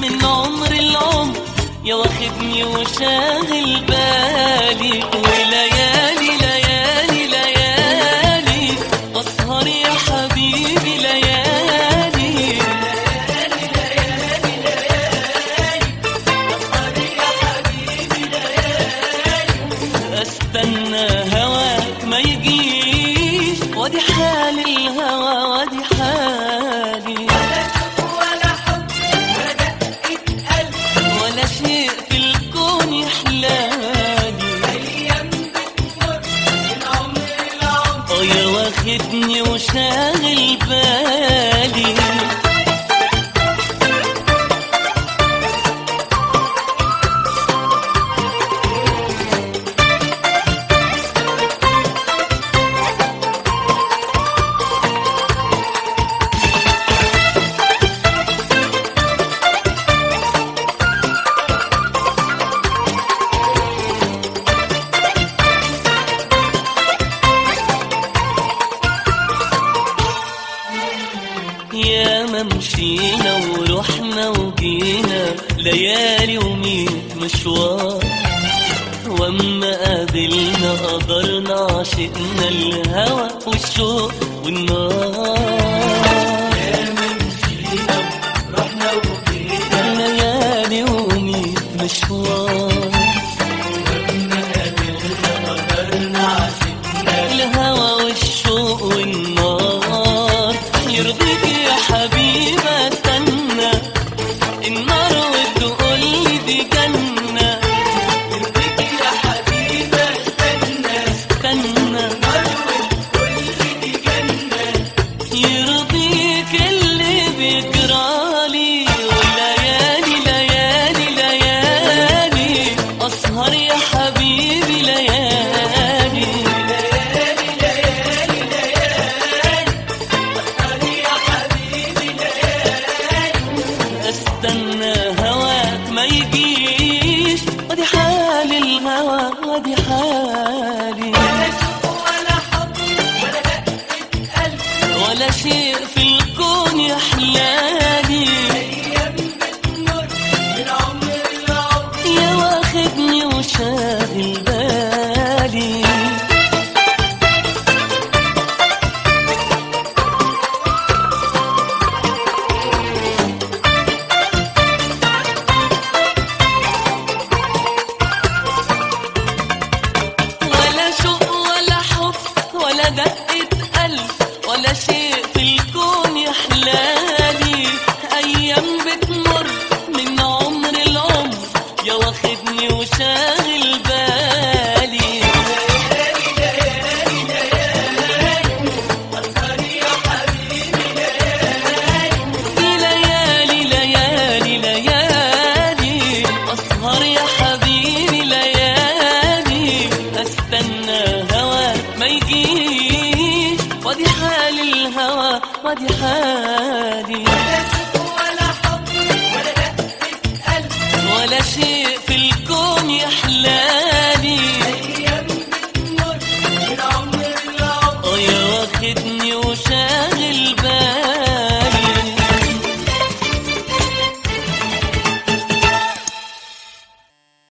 من عمر العمر يا واخدني وشاغل بالي وليالي ليالي ليالي أسهر يا حبيبي ليالي استنى هواك ما يجيش ودي حال الهوى ودي حالي ولا شيء في الكون يحلالي اه يا واخدني وشاغل بالي يا ما مشينا ورحنا وجينا ليالي وميت مشوار واما قابلنا قدرنا عشقنا الهوى والشوق والنار يا ما مشينا ورحنا وجينا ليالي وميت مشوار الهوى والشوق والنار يرضيك يا حبيبي استنى النار وتقول لي دي جنة يرضيك يا حبيبي استنى استنى النار وتقول لي دي جنة يرضيك اللي بيجرالي وليالي ليالي ليالي أسهر يا حبيبي ليالي استنى